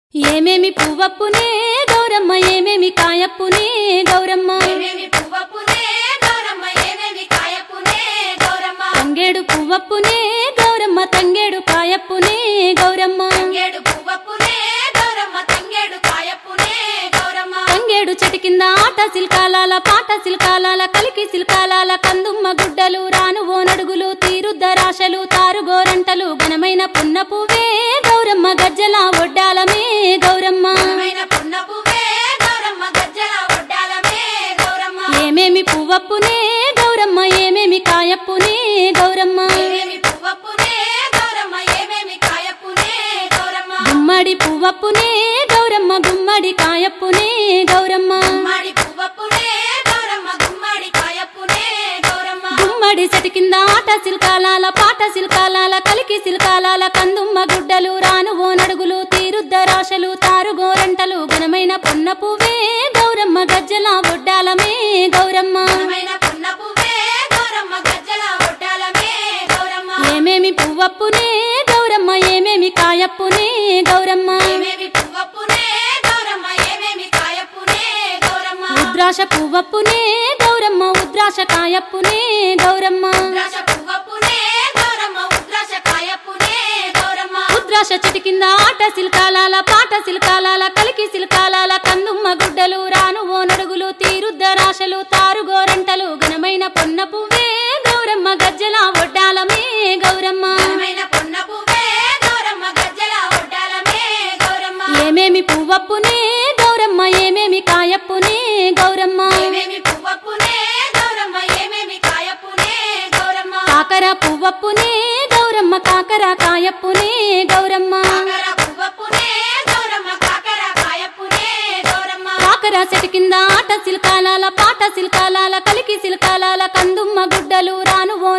ఏమేమి పువ్వప్పునే గౌరమ్మ ఏమేమి కాయప్పునే గౌరమ్మ ఏమేమి పువ్వప్పునే గౌరమ్మ ఏమేమి కాయప్పునే గౌరమ్మ తంగేడు పువ్వప్పునే గౌరమ్మ తంగేడు కాయప్పునే గౌరమ్మ తంగేడు పువ్వప్పునే గౌరమ్మ తంగేడు కాయప్పునే గౌరమ్మ తంగేడు చెట్టు కింద ఆట సిల్కాలాల పాట సిల్కాలాల కలికి సిల్కాలాల కందుమ్మ గుడ్డలు రాను ఓ నడుగులు తీరుద్దరాశలు తారుగోరంటలు ఘనమైన పున్న పువ్వే గౌరమ్మ గజ్జల ఒడ్డాలమే గౌరమ్మ ఘనమైన పున్న పువ్వే గౌరమ్మ గజ్జల ఒడ్డాలమే గౌరమ్మ ఏమేమి పువ్వప్పునే గౌరమ్మ ఏమేమి కాయప్పునే గౌరమ్మ ఏమేమి పువ్వప్పునే గౌరమ్మ ఏమేమి కాయప్పునే గౌరమ్మ గుమ్మడి పువ్వప్పునే గౌరమ్మ గుమ్మడి కాయప్పునే గౌరమ్మ గుమ్మడి పువ్వప్పునే గౌరమ్మ గుమ్మడి కాయప్పునే గౌరమ్మ గుమ్మడి చెట్టు కింద ఆట సిల్కాలాల పాట సిల్కాలాల కలికి సిల్కాలాల కందుమ్మ గుడ్డలు రాను ఓ నడుగులు తీరుద్దరాశలు తారుగోరంటలు ఘనమైన పొన్న పువ్వే గౌరమ్మ గజ్జల ఒడ్డాలమే గౌరమ్మ ఘనమైన పున్న పువ్వే గౌరమ్మ గజ్జల ఒడ్డాలమే గౌరమ్మ ఏమేమి పువ్వప్పునే గౌరమ్మ ఏమేమి కాయప్పునే గౌరమ్మ ఏమేమి పువ్వప్పునే గౌరమ్మ ఏమేమి కాయప్పునే గౌరమ్మ ఉద్రాశ పువ్వప్పునే గౌరమ్మ ఉద్రాశ కాయప్పునే గౌరమ్మ ఉద్రాశ పువ్వప్పునే గౌరమ్మ ఉద్రాశ కాయప్పునే గౌరమ్మ ఉద్రాశ చెట్టు కింద ఆట సిల్కాలాల పాట సిల్కాలాల కలికి సిల్కాలాల కందుమ్మ గుడ్డలు రాను ఓ నడుగులు తీరుద్దరాశలు తారుగోరంటలు ఘనమైన పొన్న పువ్వే గౌరమ్మ గజ్జల ఒడ్డాలమే గౌరమ్మ ఘనమైన పొన్న పువ్వే గౌరమ్మ గజ్జల ఒడ్డాలమే గౌరమ్మ ఏమేమి పువ్వప్పునే గౌరమ్మ ఏమేమి కాయప్పునే గౌరమ్మ ఏమేమి పువ్వప్పునే గౌరమ్మ ఏమేమి కాయప్పునే గౌరమ్మ కాకర పువ్వప్పునే గౌరమ్మ కాకర కాయప్పునే గౌరమ్మ కాకర పువ్వప్పునే గౌరమ్మ కాకర కాయప్పునే గౌరమ్మ కాకర చెట్టు కింద ఆట సిల్కాలాల పాట సిల్కాలాల కలికి సిల్కాలాల కందుమ్మ గుడ్డలు రాను ఓ